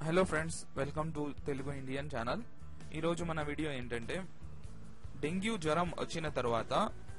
hello friends welcome to Telugu Indian channel ఈరోజు మన video ఏంటంటే డెంగ్యూ జ్వరం వచ్చిన తర్వాత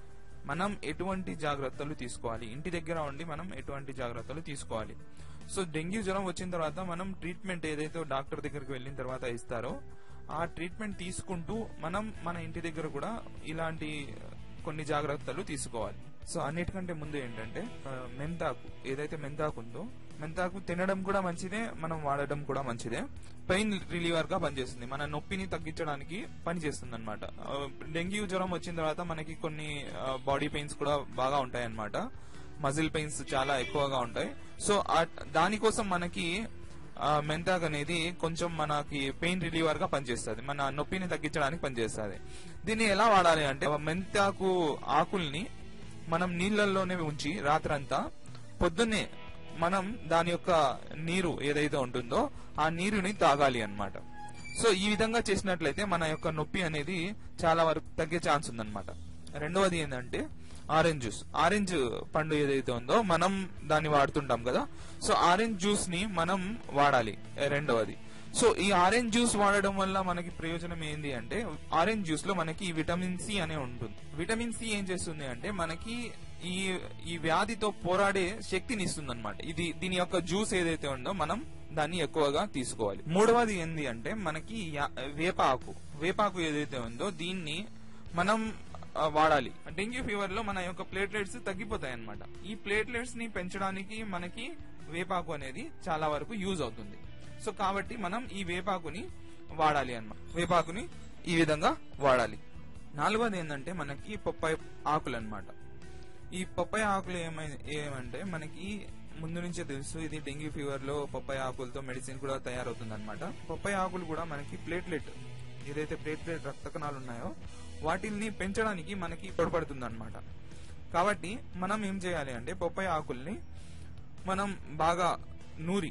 మనం ఎటువంటి జాగ్రత్తలు తీసుకోవాలి ఇంటి దగ్గర ఉండి మనం ఎటువంటి జాగ్రత్తలు తీసుకోవాలి సో డెంగ్యూ జ్వరం వచ్చిన తర్వాత మనం ట్రీట్మెంట్ ఏదైతే డాక్టర్ దగ్గరికి వెళ్ళిన తర్వాత ఇస్తారో ఆ ట్రీట్మెంట్ తీసుకుంటూ మనం మన ఇంటి దగ్గర కూడా ఇలాంటి కొన్ని జాగ్రత్తలు తీసుకోవాలి సో అన్నిటికంటే ముందు ఏంటంటే ఆ, మెంతాకు ఏదైతే మెంతాకు ఉందో మెంతాకు తినడం కూడా మంచిదే మనం వాడడం కూడా మంచిదే పెయిన్ రిలీవర్ గా పనిచేస్తుంది మన నొప్పిని తగ్గించడానికి పనిచేస్తుంది అనమాట డెంగ్యూ జ్వరం వచ్చిన తర్వాత మనకి కొన్ని బాడీ పెయిన్స్ కూడా బాగా ఉంటాయి అనమాట మజిల్ పెయిన్స్ చాలా ఎక్కువగా ఉంటాయి సో ఆ- దానికోసం మనకి ఆ, మెంతాక్ అనేది కొంచెం మనకి పెయిన్ రిలీవర్ గా పనిచేస్తుంది మన నొప్పిని తగ్గించడానికి పనిచేస్తుంది దీన్ని ఎలా వాడాలి అంటే మెంతాకు ఆకుల్ని మనం నీళ్ళల్లోనే ఉంచి రాత్రంతా పొద్దున్నే మనం దాని యొక్క నీరు ఏదైతే ఉంటుందో ఆ నీరుని తాగాలి అన్నమాట సో ఈ విధంగా చేసినట్లయితే మన యొక్క నొప్పి అనేది చాలా వరకు తగ్గే ఛాన్స్ ఉందన్నమాట రెండవది ఏంటంటే ఆరెంజ్ జ్యూస్ ఆరెంజ్ పండు ఏదైతే ఉందో మనం దాన్ని వాడుతుంటాం కదా సో ఆరెంజ్ జ్యూస్ ని మనం వాడాలి ఏ రెండవది సో ఈ ఆరెంజ్ జ్యూస్ వాడడం వల్ల మనకి ప్రయోజనం ఏంది అంటే ఆరెంజ్ జ్యూస్ లో మనకి విటమిన్ సి అనే ఉంటుంది విటమిన్ సి ఏం చేస్తుంది అంటే మనకి ఈ ఈ వ్యాధితో పోరాడే శక్తిని ఇస్తుంది అనమాట ఇది దీని యొక్క జ్యూస్ ఏదైతే ఉందో మనం దాన్ని ఎక్కువగా తీసుకోవాలి మూడవది ఏంది అంటే మనకి యా- వేపాకు వేపాకు ఏదైతే ఉందో దీన్ని మనం ఆ, వాడాలి డెంగ్యూ ఫీవర్ లో మన యొక్క ప్లేట్లెట్స్ తగ్గిపోతాయి అన్నమాట ఈ ప్లేట్లెట్స్ ని పెంచడానికి మనకి వేపాకు అనేది చాలా వరకు యూజ్ అవుతుంది సో కాబట్టి మనం ఈ వేపాకుని వాడాలి అన్నమాట వేపాకుని ఈ విధంగా వాడాలి నాలుగోది ఏంటంటే మనకి పప్పాయి ఆకులు అన్నమాట ఈ పప్పాయి ఆకులు ఏమై ఏమంటే మనకి ముందు నుంచే తెలుసు ఇది డెంగ్యూ ఫీవర్ లో పప్పాయి ఆకులతో మెడిసిన్ కూడా తయారవుతుంది అనమాట పప్పాయి ఆకులు కూడా మనకి ప్లేట్లెట్ ఏదైతే ప్లేట్లెట్ రక్త కణాలు ఉన్నాయో వాటిల్ని పెంచడానికి మనకి తోడ్పడుతుంది అనమాట కాబట్టి మనం ఏం చేయాలి అంటే పప్పాయి ఆకుల్ని మనం బాగా నూరి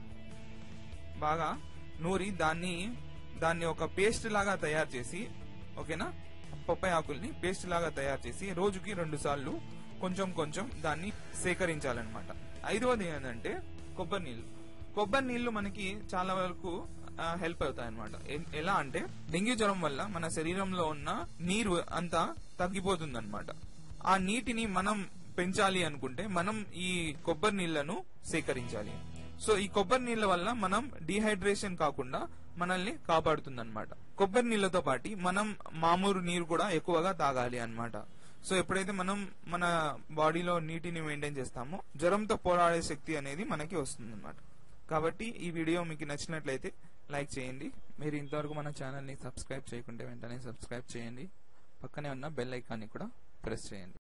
బాగా నూరి దాన్ని దాన్ని ఒక పేస్ట్ లాగా తయారు చేసి ఓకేనా పప్పాయి ఆకుల్ని పేస్ట్ లాగా తయారు చేసి రోజుకి రెండు సార్లు కొంచెం కొంచెం దాన్ని సేకరించాలన్నమాట ఐదవది ఏంటంటే కొబ్బరి నీళ్లు కొబ్బరి నీళ్లు మనకి చాలా వరకు హెల్ప్ అవుతాయి అనమాట ఎలా అంటే డెంగ్యూ జ్వరం వల్ల మన శరీరంలో ఉన్న నీరు అంతా తగ్గిపోతుంది ఆ నీటిని మనం పెంచాలి అనుకుంటే మనం ఈ కొబ్బరి నీళ్లను సేకరించాలి సో ఈ కొబ్బరి నీళ్ల వల్ల మనం డిహైడ్రేషన్ కాకుండా మనల్ని కాపాడుతుంది అనమాట కొబ్బరి నీళ్లతో పాటు మనం మామూలు నీరు కూడా ఎక్కువగా తాగాలి అన్నమాట సో ఎప్పుడైతే మనం మన బాడీలో నీటిని మెయింటైన్ చేస్తామో జ్వరంతో పోరాడే శక్తి అనేది మనకి వస్తుంది అనమాట కాబట్టి ఈ వీడియో మీకు నచ్చినట్లయితే లైక్ చేయండి మీరు ఇంతవరకు మన ఛానల్ ని సబ్స్క్రైబ్ చేయకుంటే వెంటనే సబ్స్క్రైబ్ చేయండి పక్కనే ఉన్న బెల్ ఐకాన్ని కూడా ప్రెస్ చేయండి